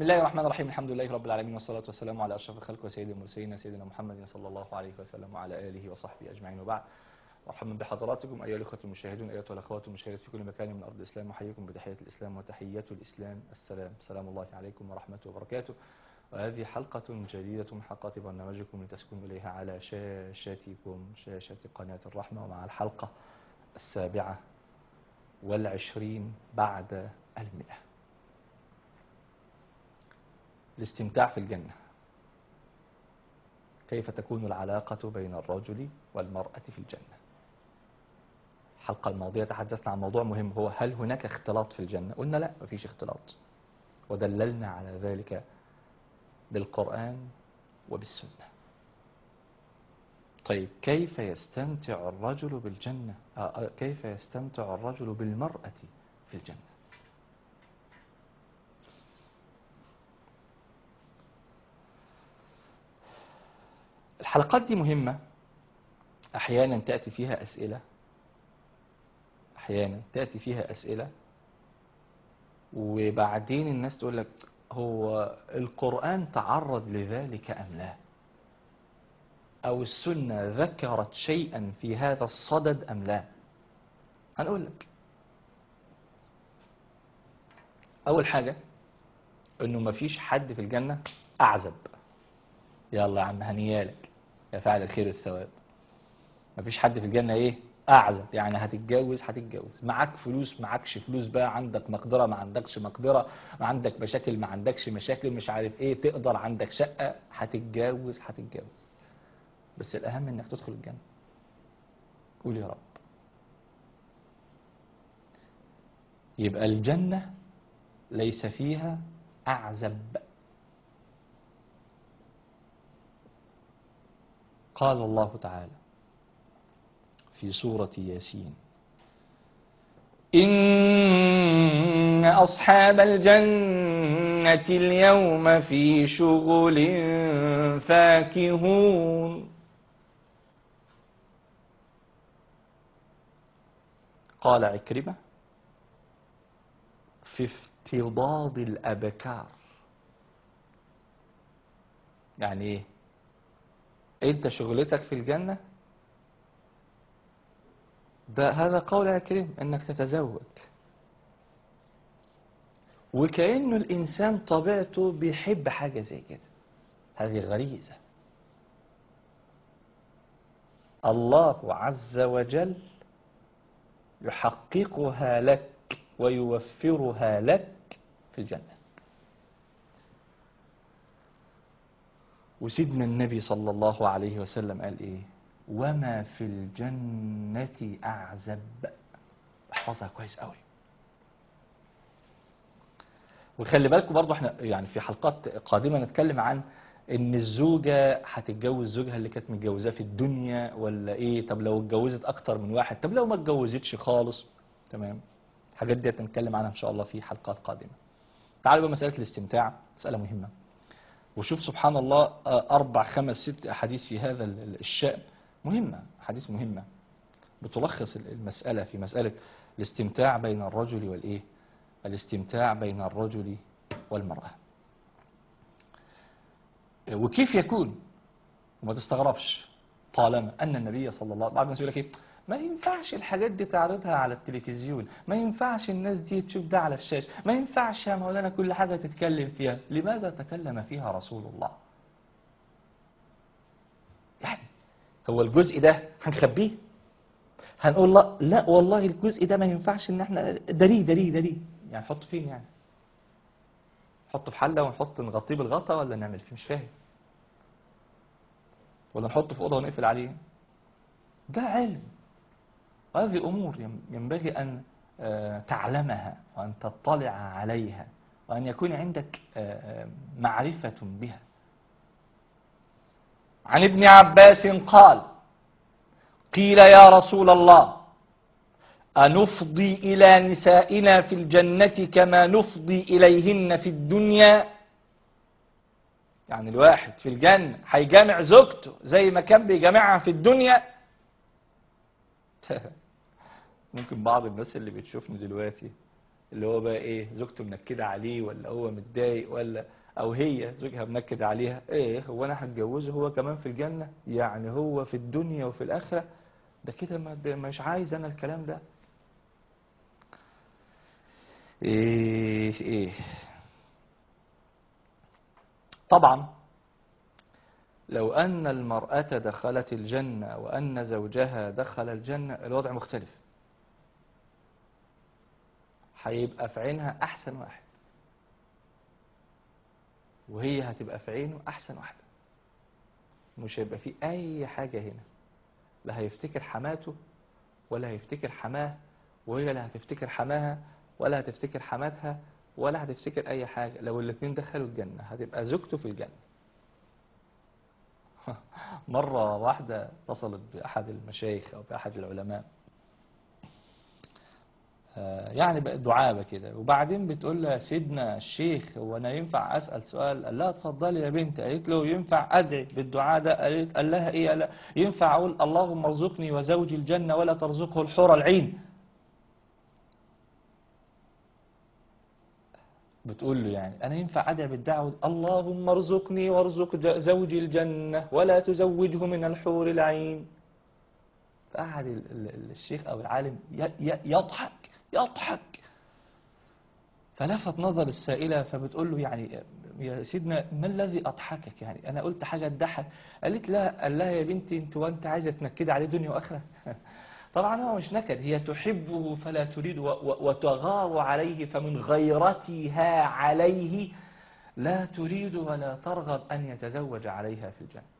الله الرحمن الرحيم الحمد لله رب العالمين والصلاة والسلام على أشرف الخلق وسيد المرسلين سيدنا محمد صلى الله عليه وسلم وعلى آله وصحبه أجمعين وبعد مرحبا بحضراتكم أيها الأخوة المشاهدون أيها الأخوات المشاهدات في كل مكان من أرض الإسلام أحييكم بتحية الإسلام وتحية الإسلام السلام سلام الله عليكم ورحمته وبركاته وهذه حلقة جديدة من حلقات برنامجكم لتسكنوا إليها على شاشتكم شاشة قناة الرحمة ومع الحلقة السابعة والعشرين بعد المئة الاستمتاع في الجنة كيف تكون العلاقة بين الرجل والمرأة في الجنة الحلقة الماضية تحدثنا عن موضوع مهم هو هل هناك اختلاط في الجنة قلنا لا مفيش اختلاط ودللنا على ذلك بالقرآن وبالسنة طيب كيف يستمتع الرجل بالجنة آه كيف يستمتع الرجل بالمرأة في الجنة الحلقات دي مهمة أحيانا تأتي فيها أسئلة أحيانا تأتي فيها أسئلة وبعدين الناس تقول لك هو القرآن تعرض لذلك أم لا أو السنة ذكرت شيئا في هذا الصدد أم لا هنقول لك أول حاجة أنه مفيش حد في الجنة أعزب يلا يا عم هنيالك يا فاعل الخير والثواب مفيش حد في الجنة ايه اعزب يعني هتتجوز هتتجوز معاك فلوس معاكش فلوس بقى عندك مقدرة ما عندكش مقدرة عندك مشاكل ما عندكش مشاكل مش عارف ايه تقدر عندك شقة هتتجوز هتتجوز بس الاهم انك تدخل الجنة قول يا رب يبقى الجنة ليس فيها اعزب قال الله تعالى في سورة ياسين إن أصحاب الجنة اليوم في شغل فاكهون قال عكرمة في افتضاض الأبكار يعني ايه انت شغلتك في الجنة ده هذا قول عكريم انك تتزوج وكأنه الانسان طبيعته بيحب حاجة زي كده هذه غريزة الله عز وجل يحققها لك ويوفرها لك في الجنة وسيدنا النبي صلى الله عليه وسلم قال ايه وما في الجنة أعزب احفظها كويس قوي وخلي بالكم برضو احنا يعني في حلقات قادمة نتكلم عن ان الزوجة هتتجوز زوجها اللي كانت متجوزاه في الدنيا ولا ايه طب لو اتجوزت اكتر من واحد طب لو ما اتجوزتش خالص تمام الحاجات دي هنتكلم عنها ان شاء الله في حلقات قادمة تعالوا بقى مسألة الاستمتاع مسألة مهمة وشوف سبحان الله أربع خمس ست أحاديث في هذا الشأن مهمة أحاديث مهمة بتلخص المسألة في مسألة الاستمتاع بين الرجل والإيه الاستمتاع بين الرجل والمرأة وكيف يكون وما تستغربش طالما أن النبي صلى الله عليه وسلم بعض الناس يقول لك إيه ما ينفعش الحاجات دي تعرضها على التلفزيون ما ينفعش الناس دي تشوف ده على الشاشة ما ينفعش يا مولانا كل حاجة تتكلم فيها لماذا تكلم فيها رسول الله يعني هو الجزء ده هنخبيه هنقول لا لا والله الجزء ده ما ينفعش ان احنا دليل دليل دليل يعني نحط فين يعني نحطه في حلة ونحط نغطيه بالغطا ولا نعمل فيه مش فاهم ولا نحطه في أوضة ونقفل عليه ده علم هذه أمور ينبغي أن تعلمها وأن تطلع عليها وأن يكون عندك معرفة بها عن ابن عباس قال قيل يا رسول الله أنفضي إلى نسائنا في الجنة كما نفضي إليهن في الدنيا يعني الواحد في الجنة هيجامع زوجته زي ما كان بيجامعها في الدنيا ممكن بعض الناس اللي بتشوفني دلوقتي اللي هو بقى ايه زوجته منكده عليه ولا هو متضايق ولا او هي زوجها منكد عليها ايه هو انا هتجوزه هو كمان في الجنة يعني هو في الدنيا وفي الاخرة ده كده ما- ده مش عايز انا الكلام ده ايه ايه طبعا لو ان المرأة دخلت الجنة وان زوجها دخل الجنة الوضع مختلف هيبقى في عينها احسن واحد وهي هتبقى في عينه احسن واحده مش هيبقى في اي حاجه هنا لا هيفتكر حماته ولا هيفتكر حماه وهي لا هتفتكر حماها ولا هتفتكر حماتها ولا هتفتكر اي حاجه لو الاتنين دخلوا الجنه هتبقى زوجته في الجنه مره واحده اتصلت باحد المشايخ او باحد العلماء آه، يعني بقت دعابة كده وبعدين بتقول له يا سيدنا الشيخ هو انا ينفع اسال سؤال قال لها اتفضلي يا بنت قالت له ينفع ادعي بالدعاء ده قالت قال لها ايه قال لها ينفع اقول اللهم ارزقني وزوجي الجنه ولا ترزقه الحور العين بتقول له يعني انا ينفع ادعي بالدعوه اللهم ارزقني وارزق ج- زوجي الجنه ولا تزوجه من الحور العين فقعد ال- ال- الشيخ او العالم ي- ي- يضحك يضحك فلفت نظر السائلة فبتقول له يعني يا سيدنا ما الذي أضحكك يعني أنا قلت حاجة تضحك قالت لا قال لها يا بنتي أنت وأنت عايزة تنكدي عليه دنيا وآخرة طبعا هو مش نكد هي تحبه فلا تريد و- و- وتغار عليه فمن غيرتها عليه لا تريد ولا ترغب أن يتزوج عليها في الجنة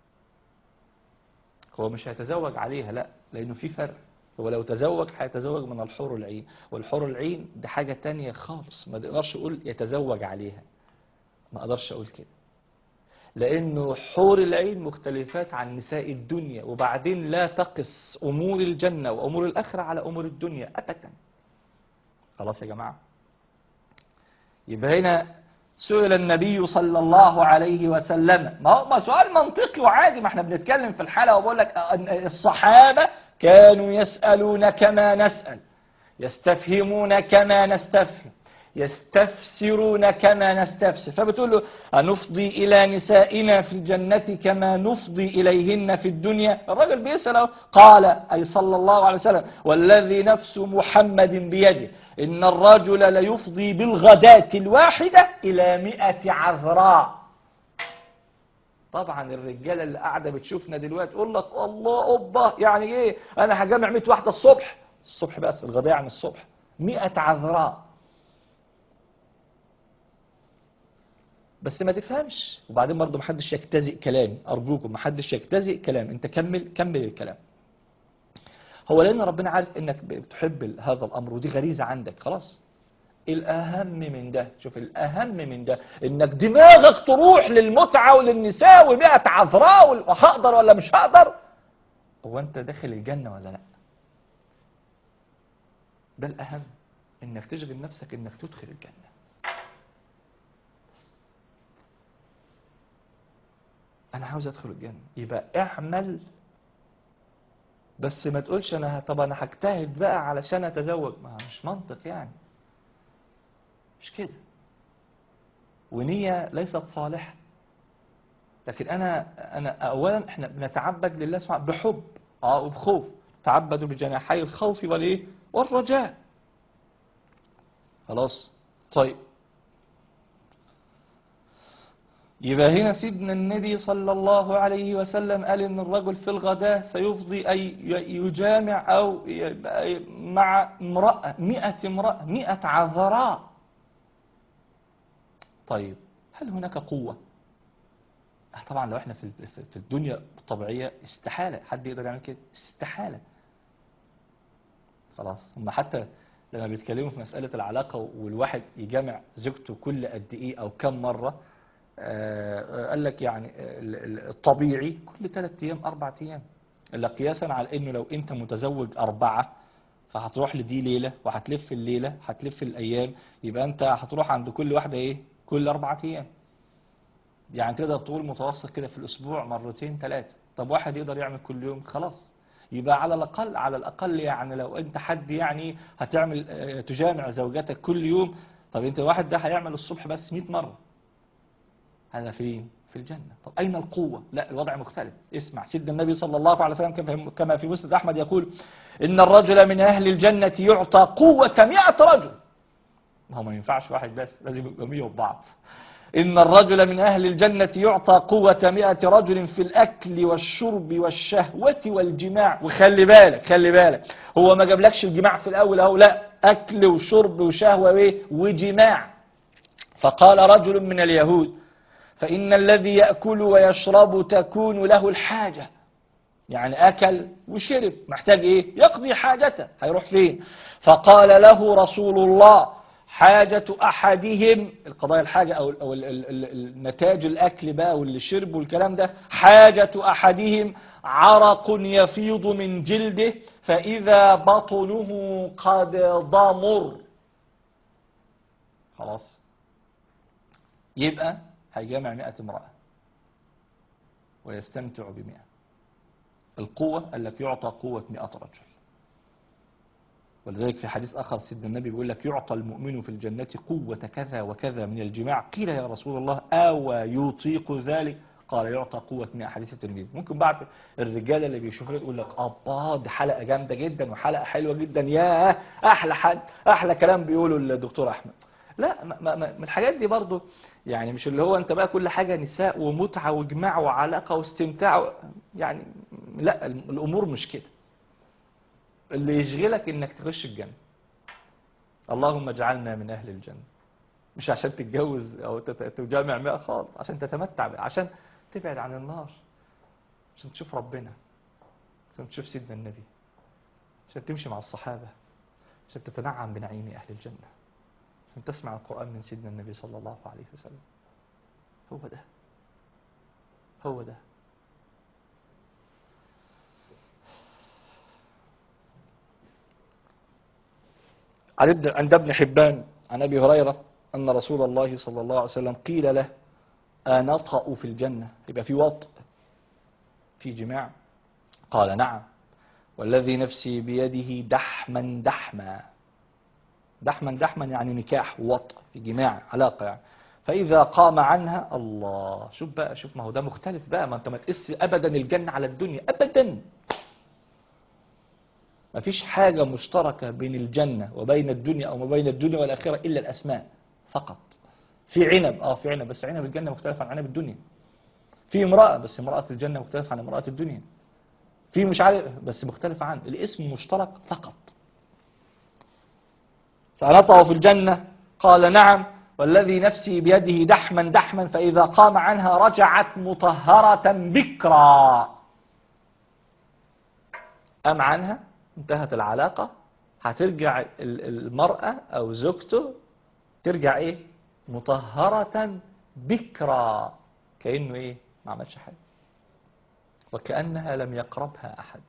هو مش هيتزوج عليها لا لأنه في فرق هو لو تزوج هيتزوج من الحور العين والحور العين ده حاجة تانية خالص ما تقدرش اقول يتزوج عليها ما اقدرش اقول كده لانه حور العين مختلفات عن نساء الدنيا وبعدين لا تقس امور الجنة وامور الاخرة على امور الدنيا ابدا خلاص يا جماعة يبقى هنا سئل النبي صلى الله عليه وسلم ما هو ما سؤال منطقي وعادي ما احنا بنتكلم في الحلقة وبقول لك الصحابة كانوا يسألون كما نسأل يستفهمون كما نستفهم يستفسرون كما نستفسر فبتقول له أنفضي إلى نسائنا في الجنة كما نفضي إليهن في الدنيا الرجل بيسأل قال أي صلى الله عليه وسلم والذي نفس محمد بيده إن الرجل ليفضي بالغداة الواحدة إلى مئة عذراء طبعا الرجاله اللي قاعده بتشوفنا دلوقتي تقول لك الله اوبا يعني ايه انا هجمع 100 واحده الصبح الصبح بس الغداء عن الصبح 100 عذراء بس ما تفهمش وبعدين برضه ما حدش يجتزئ كلامي ارجوكم ما حدش يجتزئ كلام انت كمل كمل الكلام هو لان ربنا عارف انك بتحب هذا الامر ودي غريزه عندك خلاص الأهم من ده شوف الأهم من ده إنك دماغك تروح للمتعة وللنساء ومئة عذراء وهقدر ولا مش هقدر هو أنت داخل الجنة ولا لا ده الأهم إنك تشغل نفسك إنك تدخل الجنة أنا عاوز أدخل الجنة يبقى اعمل بس ما تقولش أنا طب أنا هجتهد بقى علشان أتزوج ما مش منطق يعني مش كده ونية ليست صالحة لكن أنا أنا أولا إحنا بنتعبد لله سبحانه بحب أه وبخوف تعبدوا بجناحي الخوف والإيه والرجاء خلاص طيب يبقى هنا سيدنا النبي صلى الله عليه وسلم قال ان الرجل في الغداء سيفضي أي يجامع أو مع امرأة مئة امرأة مئة عذراء طيب هل هناك قوة طبعا لو احنا في في الدنيا الطبيعية استحالة حد يقدر يعمل كده استحالة خلاص هم حتى لما بيتكلموا في مسألة العلاقة والواحد يجامع زوجته كل قد ايه او كم مرة آه قال لك يعني الطبيعي كل ثلاث ايام اربع ايام الا قياسا على انه لو انت متزوج اربعة فهتروح لدي ليلة وهتلف الليلة هتلف الايام يبقى انت هتروح عند كل واحدة ايه كل أربعة أيام يعني تقدر تقول متوسط كده في الأسبوع مرتين ثلاثة طب واحد يقدر يعمل كل يوم خلاص يبقى على الأقل على الأقل يعني لو أنت حد يعني هتعمل آه، تجامع زوجتك كل يوم طب أنت الواحد ده هيعمل الصبح بس 100 مرة هذا فين؟ في الجنة طب أين القوة؟ لا الوضع مختلف اسمع سيدنا النبي صلى الله عليه وسلم كما- كما في مسند أحمد يقول إن الرجل من أهل الجنة يعطى قوة مئة رجل ما هو ما ينفعش واحد بس لازم يبقى مية وبعض إن الرجل من أهل الجنة يعطى قوة مئة رجل في الأكل والشرب والشهوة والجماع وخلي بالك خلي بالك هو ما جابلكش الجماع في الأول أهو لا أكل وشرب وشهوة وإيه وجماع فقال رجل من اليهود فإن الذي يأكل ويشرب تكون له الحاجة يعني أكل وشرب محتاج إيه يقضي حاجته هيروح فين فقال له رسول الله حاجة أحدهم القضايا الحاجة أو, أو ال- ال- ال- النتاج الأكل بقى واللي شرب والكلام ده حاجة أحدهم عرق يفيض من جلده فإذا بطنه قد ضمر خلاص يبقى هيجمع مئة امرأة ويستمتع بمئة القوة قال لك يعطى قوة مئة رجل ولذلك في حديث آخر سيدنا النبي بيقول لك يعطى المؤمن في الجنة قوة كذا وكذا من الجماع قيل يا رسول الله أو يطيق ذلك قال يعطى قوة 100 حديث الترمذي ممكن بعد الرجال اللي بيشوفوا يقول لك ابا دي حلقة جامدة جدا وحلقة حلوة جدا يا احلى حد احلى كلام بيقوله الدكتور احمد لا ما ما ما- من الحاجات دي برضو يعني مش اللي هو انت بقى كل حاجة نساء ومتعة وجماع وعلاقة واستمتاع و- يعني لا الامور مش كده اللي يشغلك انك تخش الجنة اللهم اجعلنا من اهل الجنة مش عشان تتجوز او تت- تجامع مئة خالص عشان تتمتع بقى عشان تبعد عن النار عشان تشوف ربنا عشان تشوف سيدنا النبي عشان تمشي مع الصحابة عشان تتنعم بنعيم أهل الجنة عشان تسمع القرآن من سيدنا النبي صلى الله عليه وسلم هو ده هو ده عن ابن عند ابن حبان عن ابي هريره ان رسول الله صلى الله عليه وسلم قيل له انطأ في الجنه يبقى في وطء في جماع قال نعم والذي نفسي بيده دحما دحما دحما دحما يعني نكاح وطء في جماع علاقه يعني فاذا قام عنها الله شوف بقى شوف ما هو ده مختلف بقى ما انت ما تقيس ابدا الجنه على الدنيا ابدا ما فيش حاجة مشتركة بين الجنة وبين الدنيا أو ما بين الدنيا والآخرة إلا الأسماء فقط في عنب آه في عنب بس عنب الجنة مختلف عن عنب الدنيا في امرأة بس امرأة الجنة مختلف عن امرأة الدنيا في مش عارف بس مختلف عن الاسم مشترك فقط فنطه في الجنة قال نعم والذي نفسي بيده دحما دحما فإذا قام عنها رجعت مطهرة بكرا قام عنها انتهت العلاقة هترجع ال- المرأة أو زوجته ترجع إيه مطهرة بكرا كأنه إيه ما عملش حاجة وكأنها لم يقربها أحد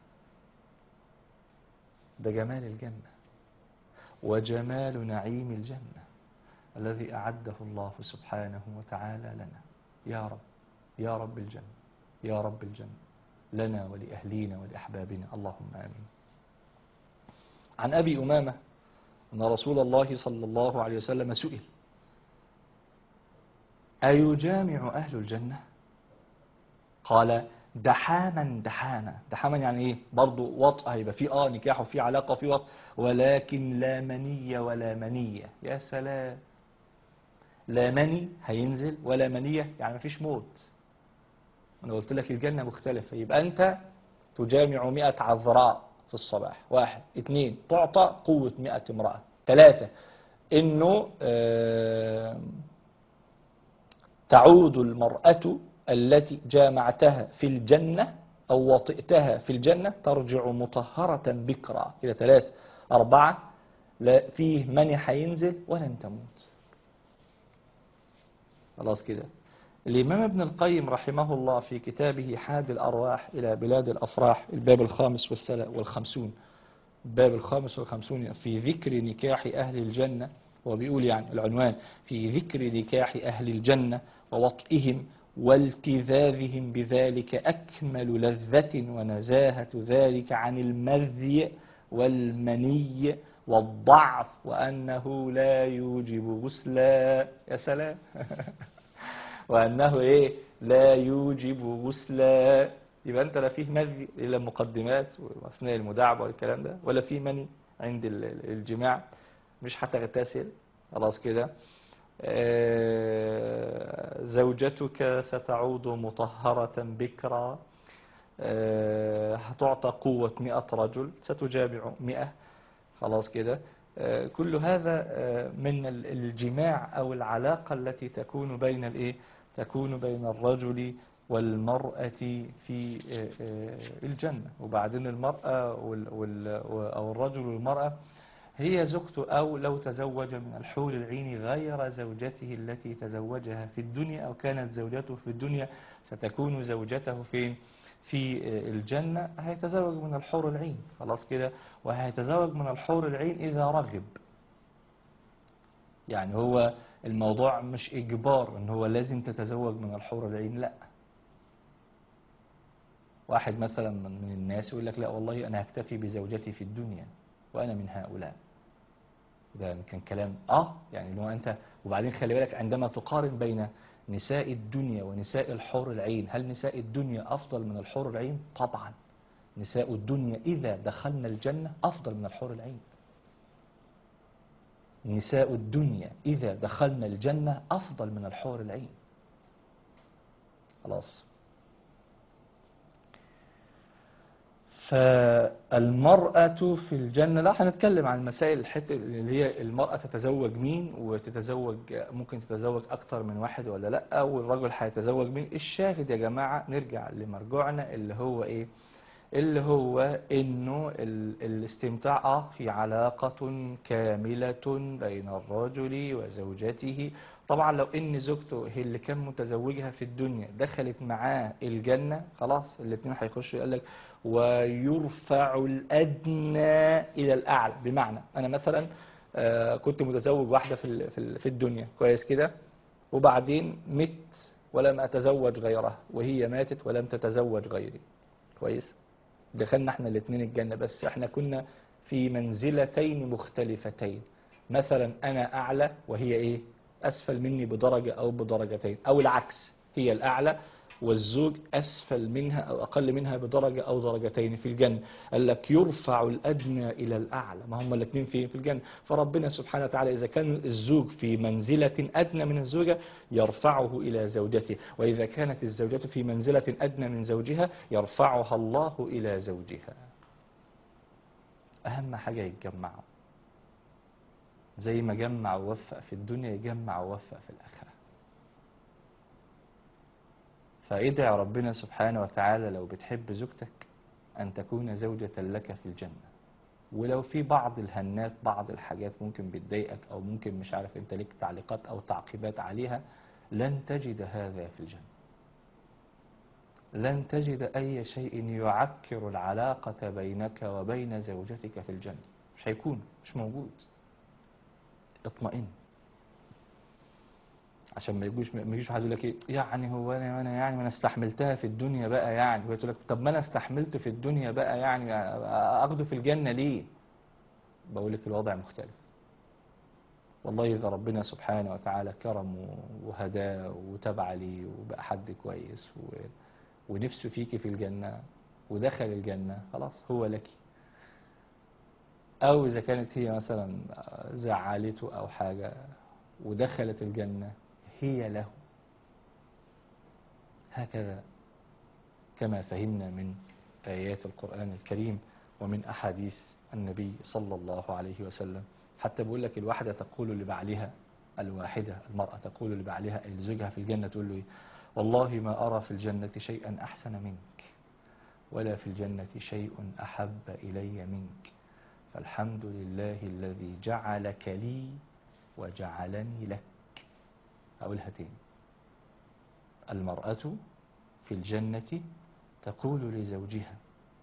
ده جمال الجنة وجمال نعيم الجنة الذي أعده الله سبحانه وتعالى لنا يا رب يا رب الجنة يا رب الجنة لنا ولأهلينا ولأحبابنا اللهم آمين عن أبي أمامة أن رسول الله صلى الله عليه وسلم سئل أيجامع أهل الجنة قال دحاما دحاما دحاما يعني ايه برضو وطء هيبقى في اه نكاح وفي علاقة وفي وطء ولكن لا منية ولا منية يا سلام لا مني هينزل ولا منية يعني مفيش موت انا قلت لك الجنة مختلفة يبقى انت تجامع مئة عذراء في الصباح واحد اثنين تعطى قوة مئة امرأة ثلاثة انه آه تعود المرأة التي جامعتها في الجنة أو وطئتها في الجنة ترجع مطهرة بكرا إلى ثلاثة أربعة لا فيه من هينزل ولن تموت خلاص كده الإمام ابن القيم رحمه الله في كتابه حاد الأرواح إلى بلاد الأفراح الباب الخامس والثلا- والخمسون الباب الخامس والخمسون في ذكر نكاح أهل الجنة وبيقول يعني العنوان في ذكر نكاح أهل الجنة ووطئهم والتذاذهم بذلك أكمل لذة ونزاهة ذلك عن المذي والمني والضعف وأنه لا يوجب غسلا يا سلام وأنه إيه لا يوجب غسلا يبقى أنت لا فيه مذي إلا مقدمات وأثناء المداعبة والكلام ده ولا فيه مني عند ال- ال- الجماع مش هتغتسل خلاص كده آه، زوجتك ستعود مطهرة بكرا آه، هتعطى قوة مئة رجل ستجامع مئة خلاص كده آه، كل هذا آه، من ال- الجماع أو العلاقة التي تكون بين الإيه تكون بين الرجل والمرأة في آه، آه، الجنة وبعدين المرأة وال- وال- أو الرجل والمرأة هي زوجته أو لو تزوج من الحور العين غير زوجته التي تزوجها في الدنيا أو كانت زوجته في الدنيا ستكون زوجته فين في الجنة هيتزوج من الحور العين خلاص كده وهيتزوج من الحور العين إذا رغب يعني هو الموضوع مش إجبار إن هو لازم تتزوج من الحور العين لا واحد مثلا من من الناس يقول لك لا والله أنا هكتفي بزوجتي في الدنيا وأنا من هؤلاء ده كان كلام اه يعني لو انت وبعدين خلي بالك عندما تقارن بين نساء الدنيا ونساء الحور العين هل نساء الدنيا افضل من الحور العين طبعا نساء الدنيا اذا دخلنا الجنة افضل من الحور العين نساء الدنيا اذا دخلنا الجنة افضل من الحور العين خلاص فالمرأة في الجنة لا هنتكلم عن مسائل الحتة اللي هي المرأة تتزوج مين وتتزوج ممكن تتزوج أكتر من واحد ولا لا والرجل هيتزوج مين الشاهد يا جماعة نرجع لمرجوعنا اللي هو إيه اللي هو إنه ال- الاستمتاع آه في علاقة كاملة بين الرجل وزوجته طبعا لو إن زوجته هي اللي كان متزوجها في الدنيا دخلت معاه الجنة خلاص الاثنين هيخشوا يقول لك ويرفع الأدنى إلى الأعلى بمعنى أنا مثلا آه، كنت متزوج واحدة في ال- في ال- في الدنيا كويس كده وبعدين مت ولم أتزوج غيرها وهي ماتت ولم تتزوج غيري كويس دخلنا احنا الاثنين الجنة بس احنا كنا في منزلتين مختلفتين مثلا أنا أعلى وهي إيه أسفل مني بدرجة أو بدرجتين أو العكس هي الأعلى والزوج أسفل منها أو أقل منها بدرجة أو درجتين في الجنة قال لك يرفع الأدنى إلى الأعلى ما هم الاثنين في في الجنة فربنا سبحانه وتعالى إذا كان الزوج في منزلة أدنى من الزوجة يرفعه إلى زوجته وإذا كانت الزوجة في منزلة أدنى من زوجها يرفعها الله إلى زوجها أهم حاجة يتجمعوا زي ما جمع ووفق في الدنيا يجمع ووفق في الآخرة فادعي ربنا سبحانه وتعالى لو بتحب زوجتك أن تكون زوجة لك في الجنة ولو في بعض الهنات بعض الحاجات ممكن بتضايقك أو ممكن مش عارف أنت ليك تعليقات أو تعقيبات عليها لن تجد هذا في الجنة لن تجد أي شيء يعكر العلاقة بينك وبين زوجتك في الجنة مش هيكون مش موجود اطمئن عشان ما يجوش ما يجيش واحد يقول لك ايه يعني هو انا انا يعني ما انا استحملتها في الدنيا بقى يعني وهي تقول لك طب ما انا استحملت في الدنيا بقى يعني اخده في الجنه ليه؟ بقول لك الوضع مختلف والله اذا ربنا سبحانه وتعالى كرمه وهداه وتبع ليه وبقى حد كويس و... ونفسه فيكي في الجنه ودخل الجنه خلاص هو لك او اذا كانت هي مثلا زعلته او حاجه ودخلت الجنه هي له هكذا كما فهمنا من آيات القرآن الكريم ومن أحاديث النبي صلى الله عليه وسلم حتى بيقول لك الواحدة تقول لبعلها الواحدة المرأة تقول لبعلها أي لزوجها في الجنة تقول له إيه؟ والله ما أرى في الجنة شيئا أحسن منك ولا في الجنة شيء أحب إلي منك فالحمد لله الذي جعلك لي وجعلني لك أقولها تاني المرأة في الجنة تقول لزوجها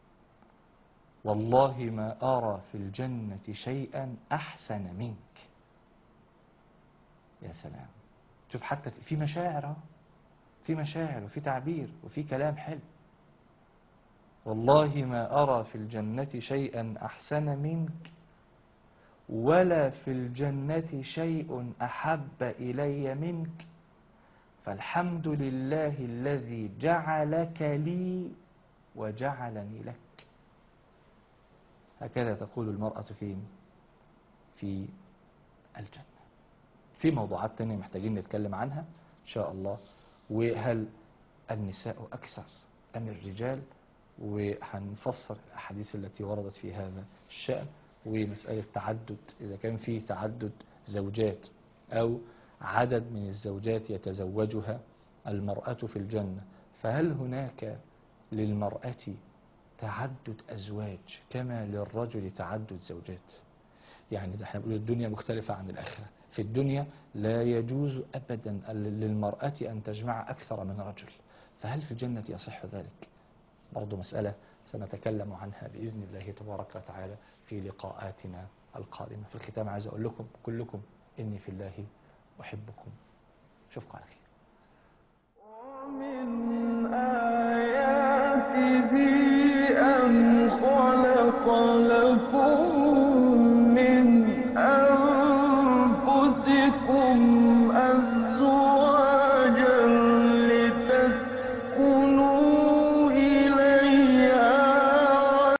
والله ما أرى في الجنة شيئا أحسن منك يا سلام شوف حتى في مشاعر في مشاعر وفي تعبير وفي كلام حلو والله ما أرى في الجنة شيئا أحسن منك ولا في الجنة شيء أحب إلي منك فالحمد لله الذي جعلك لي وجعلني لك هكذا تقول المرأة فين في الجنة في موضوعات تانية محتاجين نتكلم عنها إن شاء الله وهل النساء أكثر أم الرجال وهنفسر الأحاديث التي وردت في هذا الشأن ومسألة تعدد إذا كان فيه تعدد زوجات أو عدد من الزوجات يتزوجها المرأة في الجنة فهل هناك للمرأة تعدد أزواج كما للرجل تعدد زوجات يعني ده احنا بنقول الدنيا مختلفة عن الآخرة في الدنيا لا يجوز أبدا للمرأة أن تجمع أكثر من رجل فهل في الجنة يصح ذلك برضو مسألة سنتكلم عنها بإذن الله تبارك وتعالى في لقاءاتنا القادمة في الختام عايز أقول لكم كلكم إني في الله أحبكم أشوفكم على خير